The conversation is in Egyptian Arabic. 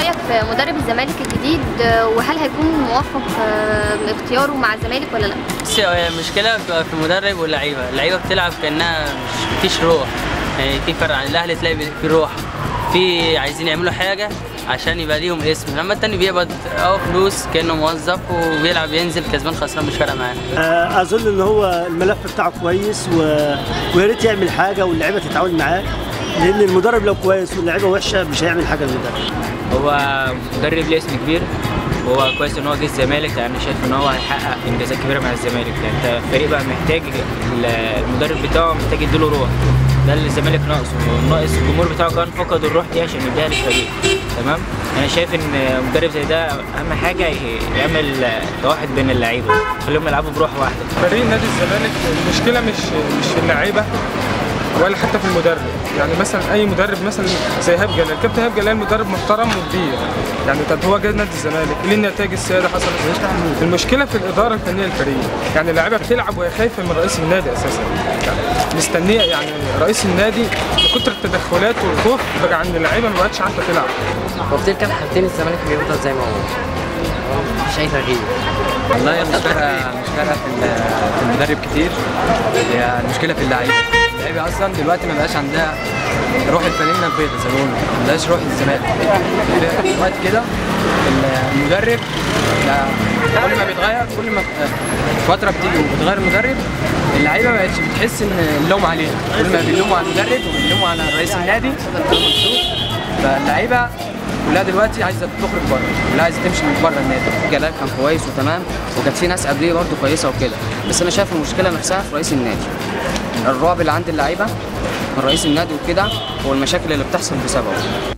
رايك في مدرب الزمالك الجديد آه، وهل هيكون موفق آه، اختياره مع الزمالك ولا لا بس هي المشكله بتبقى في المدرب واللعيبه اللعيبه بتلعب كانها مش مفيش روح يعني في فرق عن الاهلي تلاقي في روح في عايزين يعملوا حاجه عشان يبقى ليهم اسم لما التاني بيقبض اه فلوس كانه موظف وبيلعب ينزل كسبان خسران مش فارقه معاه آه، اظن ان هو الملف بتاعه كويس و... ويا ريت يعمل حاجه واللعيبه تتعاون معاه لان المدرب لو كويس واللعيبه وحشه مش هيعمل حاجه المدرب هو مدرب ليه اسم كبير وهو كويس ان هو جه الزمالك لان شايف ان هو هيحقق انجازات كبيره مع الزمالك لان انت الفريق بقى محتاج المدرب بتاعه محتاج يديله روح ده اللي الزمالك ناقصه ناقص الجمهور بتاعه كان فقد الروح دي عشان يديها للفريق تمام انا شايف ان مدرب زي ده اهم حاجه يعمل توحد بين اللعيبه خليهم يلعبوا بروح واحده فريق نادي الزمالك المشكله مش مش في اللعيبه ولا حتى في المدرب يعني مثلا اي مدرب مثلا زي ايهاب جلال الكابتن ايهاب جلال مدرب محترم وكبير يعني طب هو جاي نادي الزمالك ليه النتائج السيئه حصلت المشكله في الاداره الفنيه للفريق يعني اللعيبه بتلعب وهي خايفه من رئيس النادي اساسا يعني مستنيه يعني رئيس النادي بكتر التدخلات والخوف بقى عند اللعيبه ما بقتش عارفه تلعب هو في كام حالتين الزمالك بيفضل زي ما هو مفيش اي تغيير والله مش فارقه مش فارقه في ال- في المدرب كتير هي المشكله في اللعيبه اللعيبه اصلا دلوقتي ما بقاش عندها روح الفانلة البيضاء زي ما بيقولوا ما عندهاش روح الزمالك دلوقتي كده المدرب لا كل ما بيتغير كل ما فتره بتيجي وبتغير المدرب اللعيبه ما بقتش بتحس ان اللوم عليها كل ما بيلوموا على المدرب وبيلوموا على رئيس النادي فاللعيبه كلها دلوقتي عايزه تخرج بره كلها عايزه تمشي من بره النادي جلال كان كويس وتمام وكانت في ناس قبليه برضه كويسه وكده بس انا شايف المشكله نفسها في رئيس النادي الرعب اللي عند اللعيبه من رئيس النادي وكده والمشاكل اللي بتحصل بسببه